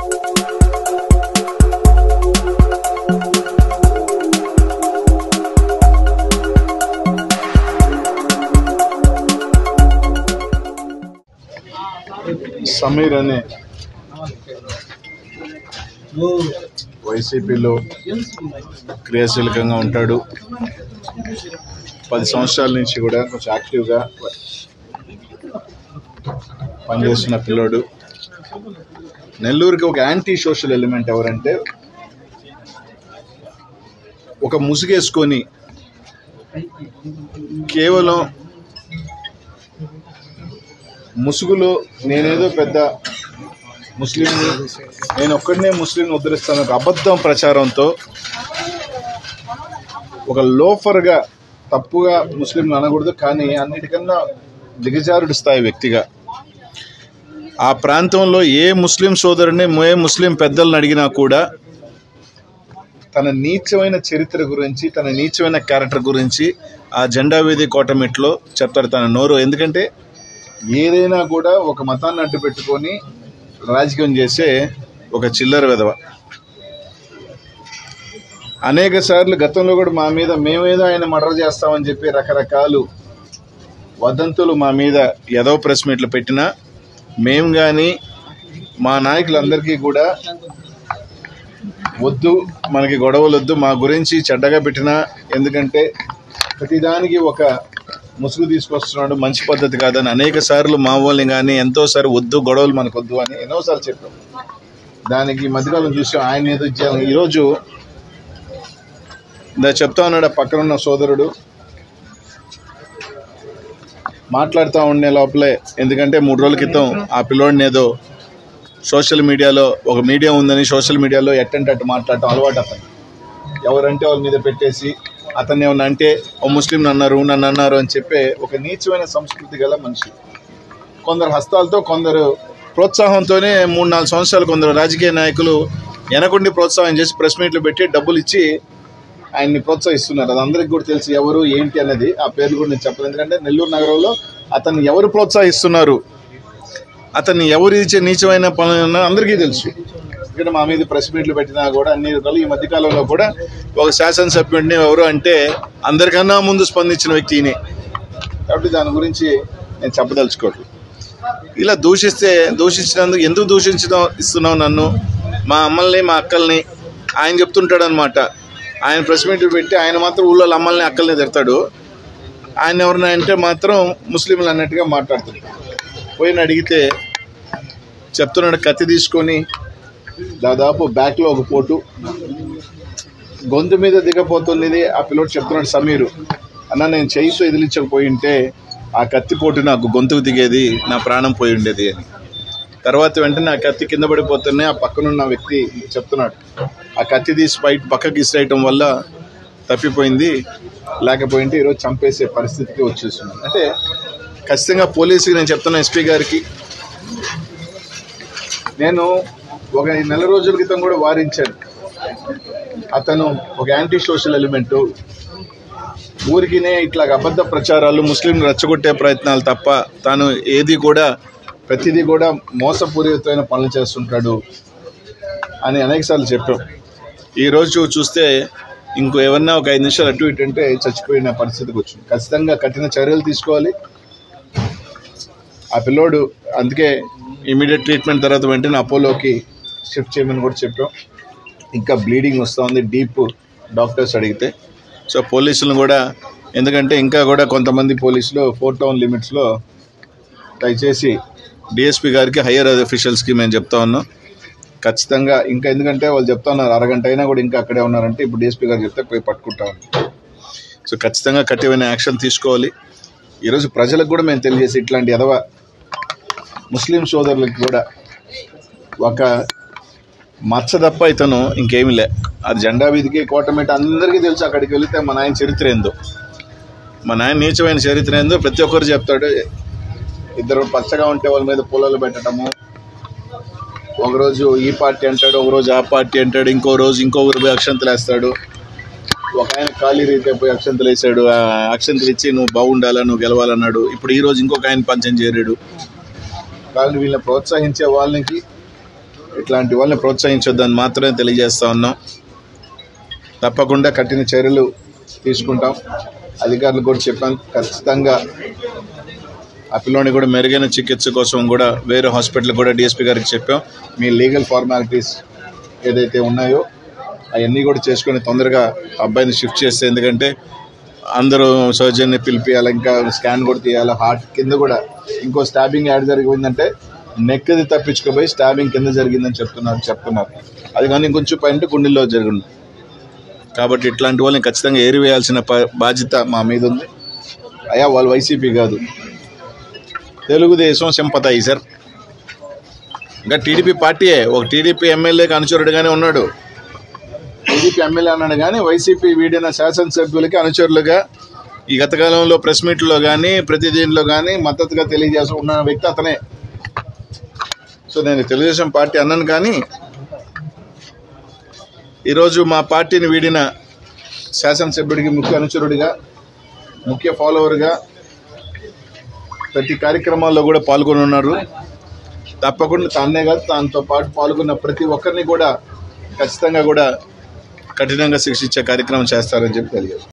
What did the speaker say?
సమీర్ అనే వైసీపీలో క్రియాశీలకంగా ఉంటాడు పది సంవత్సరాల నుంచి కూడా కొంచెం యాక్టివ్గా పనిచేస్తున్న పిల్లోడు నెల్లూరుకి ఒక యాంటీ సోషల్ ఎలిమెంట్ ఎవరంటే ఒక ముసుగేసుకొని కేవలం ముసుగులో నేనేదో పెద్ద ముస్లిం నేను ఒక్కడనే ముస్లిం ఉద్ధరిస్తాను ఒక అబద్ధం ప్రచారంతో ఒక లోఫర్గా తప్పుగా ముస్లింలు అనకూడదు కానీ అన్నిటికన్నా దిగజారుడు స్థాయి వ్యక్తిగా ఆ ప్రాంతంలో ఏ ముస్లిం సోదరుని ఏ ముస్లిం పెద్దలను అడిగినా కూడా తన నీచమైన చరిత్ర గురించి తన నీచమైన క్యారెక్టర్ గురించి ఆ జెండా వీధి కోటమిట్లో చెప్తాడు తన నోరు ఎందుకంటే ఏదైనా కూడా ఒక మతాన్ని అడ్డు పెట్టుకొని రాజకీయం చేసే ఒక చిల్లర విధవ అనేక సార్లు గతంలో కూడా మా మీద మేమేదో ఆయన మర్డర్ చేస్తామని చెప్పి రకరకాలు వదంతులు మా మీద ఏదో ప్రెస్ మీట్లు పెట్టినా మేము కానీ మా నాయకులందరికీ కూడా వద్దు మనకి గొడవలు వద్దు మా గురించి చెడ్డగా పెట్టినా ఎందుకంటే ప్రతిదానికి ఒక ముసుగు తీసుకొస్తున్నాడు మంచి పద్ధతి కాదని అనేక సార్లు మా వాళ్ళని కానీ ఎంతోసారి వద్దు గొడవలు మనకు వద్దు అని ఎన్నోసార్లు చెప్పాం దానికి ఈ మధ్యకాలం చూసాం ఆయన ఏదో ఇచ్చాను ఈరోజు ఇందా చెప్తా ఉన్నాడు ఆ పక్కన ఉన్న సోదరుడు మాట్లాడుతూ ఉండే లోపలే ఎందుకంటే మూడు రోజుల క్రితం ఆ పిల్లోడిని ఏదో సోషల్ మీడియాలో ఒక మీడియా ఉందని సోషల్ మీడియాలో ఎట్టంటే అట్టు మాట్లాడటం అలవాటు అతను ఎవరంటే వాళ్ళ మీద పెట్టేసి అతన్ని ఏమన్నా అంటే ఓ ముస్లిం అన్నారు నన్ను అన్నారు అని చెప్పే ఒక నీచమైన సంస్కృతి గల మనిషి కొందరు హస్తాలతో కొందరు ప్రోత్సాహంతోనే మూడు నాలుగు సంవత్సరాలు కొందరు రాజకీయ నాయకులు వెనకుండి ప్రోత్సాహం చేసి ప్రెస్ మీట్లు పెట్టి డబ్బులు ఇచ్చి ఆయన్ని ప్రోత్సహిస్తున్నారు అది అందరికి కూడా తెలుసు ఎవరు ఏంటి అనేది ఆ పేర్లు కూడా నేను చెప్పలేదు ఎందుకంటే నెల్లూరు నగరంలో అతన్ని ఎవరు ప్రోత్సహిస్తున్నారు అతన్ని ఎవరు ఇచ్చే నీచమైన పనులు అందరికీ తెలుసు ఇక్కడ మా మీద ప్రెస్ మీట్లు పెట్టినా కూడా అన్ని రకాలు ఈ మధ్యకాలంలో కూడా ఒక శాసనసభ్యుడిని ఎవరు అంటే అందరికన్నా ముందు స్పందించిన వ్యక్తి ఈయనే కాబట్టి దాని గురించి నేను చెప్పదలుచుకోవట్లేదు ఇలా దూషిస్తే దూషించినందుకు ఎందుకు దూషించడం ఇస్తున్నావు నన్ను మా అమ్మల్ని మా అక్కల్ని ఆయన చెప్తుంటాడు అనమాట ఆయన ప్రెస్ మీట్లు పెట్టి ఆయన మాత్రం ఊళ్ళో అమ్మల్ని అక్కల్ని తిడతాడు ఆయన ఎవరిని అంటే మాత్రం ముస్లింలు అన్నట్టుగా మాట్లాడుతాడు పోయిన అడిగితే చెప్తున్నాడు కత్తి తీసుకొని దాదాపు బ్యాక్లో ఒక పోటు గొంతు మీద దిగపోతుంది ఆ పిల్లోడు చెప్తున్నాడు సమీరు అన్న నేను చేయితో ఎదిలించకపోయి ఉంటే ఆ కత్తి పోటు నాకు గొంతుకు దిగేది నా ప్రాణం పోయి ఉండేది అని తర్వాత వెంటనే ఆ కత్తి కింద పడిపోతూనే ఆ పక్కనున్న వ్యక్తి చెప్తున్నాడు ఆ కత్తి తీసి బయట పక్కకి ఇసిరేయటం వల్ల తప్పిపోయింది లేకపోయింటే ఈరోజు చంపేసే పరిస్థితికి వచ్చేసింది అంటే ఖచ్చితంగా పోలీసుకి నేను చెప్తున్నా ఎస్పీ గారికి నేను ఒక నెల రోజుల క్రితం కూడా వారించాను అతను ఒక యాంటీ సోషల్ ఎలిమెంటు ఊరికినే ఇట్లా అబద్ధ ప్రచారాలు ముస్లింలు రెచ్చగొట్టే ప్రయత్నాలు తప్ప తాను ఏది కూడా ప్రతిదీ కూడా మోసపూరితమైన పనులు చేస్తుంటాడు అని అనేకసార్లు చెప్పాం ఈరోజు చూస్తే ఇంకో ఏమన్నా ఒక ఐదు నిమిషాలు అటు ఇటు అంటే చచ్చిపోయిన పరిస్థితికి వచ్చింది ఖచ్చితంగా కఠిన చర్యలు తీసుకోవాలి ఆ పిల్లోడు అందుకే ఇమీడియట్ ట్రీట్మెంట్ తర్వాత వెంటనే అపోలోకి షిఫ్ట్ చేయమని కూడా చెప్పాం ఇంకా బ్లీడింగ్ వస్తూ ఉంది డీప్ డాక్టర్స్ అడిగితే సో పోలీసులను కూడా ఎందుకంటే ఇంకా కూడా కొంతమంది పోలీసులు ఫోర్ టౌన్ లిమిట్స్లో దయచేసి డిఎస్పీ గారికి హయ్యర్ అఫీషియల్స్కి మేము చెప్తా ఉన్నాం ఖచ్చితంగా ఇంకా ఎందుకంటే వాళ్ళు చెప్తా ఉన్నారు అరగంట అయినా కూడా ఇంకా అక్కడే ఉన్నారంటే ఇప్పుడు డిఎస్పీ గారు చెప్తే పోయి పట్టుకుంటా ఉన్నాం సో ఖచ్చితంగా కఠినమైన యాక్షన్ తీసుకోవాలి ఈరోజు ప్రజలకు కూడా మేము తెలియజేసి ఇట్లాంటి ఎదవ ముస్లిం సోదరులకు కూడా ఒక మచ్చ తప్ప ఇతను ఇంకేమీ లే అది జెండా వీధికి కోటమేట అందరికీ తెలుసు అక్కడికి వెళితే మా నాయన చరిత్ర ఏందో మా నాయన నీచమైన చరిత్ర ఏందో ప్రతి ఒక్కరు చెప్తాడు ఇద్దరు పచ్చగా ఉంటే వాళ్ళ మీద పొలాలు పెట్టడము ఒకరోజు ఈ పార్టీ అంటాడు ఒకరోజు ఆ పార్టీ అంటాడు ఇంకో రోజు ఇంకో ఊరు పోయి అక్షంతలు వేస్తాడు ఒక ఆయన ఖాళీ రీతే పోయి అక్షంతలు వేసాడు ఆ అక్షంతలు ఇచ్చి నువ్వు బాగుండాలా నువ్వు గెలవాలన్నాడు ఇప్పుడు ఈ రోజు ఇంకొక ఆయన పంచం చేరాడు కానీ వీళ్ళని ప్రోత్సహించే వాళ్ళకి ఇట్లాంటి వాళ్ళని ప్రోత్సహించొద్దని మాత్రమే తెలియజేస్తా ఉన్నాం తప్పకుండా కఠిన చర్యలు తీసుకుంటాం అధికారులు కూడా చెప్పాం ఖచ్చితంగా ఆ పిల్లోని కూడా మెరుగైన చికిత్స కోసం కూడా వేరే హాస్పిటల్ కూడా డిఎస్పీ గారికి చెప్పాం మీ లీగల్ ఫార్మాలిటీస్ ఏదైతే ఉన్నాయో అవన్నీ కూడా చేసుకొని తొందరగా అబ్బాయిని షిఫ్ట్ చేస్తే ఎందుకంటే అందరూ సర్జన్ని పిలిపియాలి ఇంకా స్కాన్ కూడా తీయాలి హార్ట్ కింద కూడా ఇంకో స్టాబింగ్ యాడ్ జరిగిందంటే నెక్ది తప్పించుకుపోయి స్టాబింగ్ కింద జరిగిందని చెప్తున్నారు చెప్తున్నారు అది కానీ ఇంకొంచెం పైన గుండెల్లో జరిగింది కాబట్టి ఇట్లాంటి వాళ్ళని ఖచ్చితంగా ఏరివేయాల్సిన ప- బాధ్యత మా మీద ఉంది అయ్యా వాళ్ళు వైసీపీ కాదు తెలుగుదేశం సింపతైజర్ ఇంకా టీడీపీ పార్టీయే ఒక టీడీపీ ఎమ్మెల్యేకి అనుచరుడుగానే ఉన్నాడు టీడీపీ ఎమ్మెల్యే అన్నాడు కానీ వైసీపీ వీడిన శాసనసభ్యులకి అనుచరులుగా ఈ గత కాలంలో ప్రెస్ మీట్లో కానీ ప్రతి దీనిలో కానీ మద్దతుగా తెలియజేస్తూ ఉన్న వ్యక్తి అతనే సో నేను తెలుగుదేశం పార్టీ అన్నాను కానీ ఈరోజు మా పార్టీని వీడిన శాసనసభ్యుడికి ముఖ్య అనుచరుడిగా ముఖ్య ఫాలోవర్గా ప్రతి కార్యక్రమాల్లో కూడా పాల్గొని ఉన్నారు తప్పకుండా తానే కాదు దాంతో పాటు పాల్గొన్న ప్రతి ఒక్కరిని కూడా ఖచ్చితంగా కూడా కఠినంగా శిక్షించే కార్యక్రమం చేస్తారని చెప్పి తెలియదు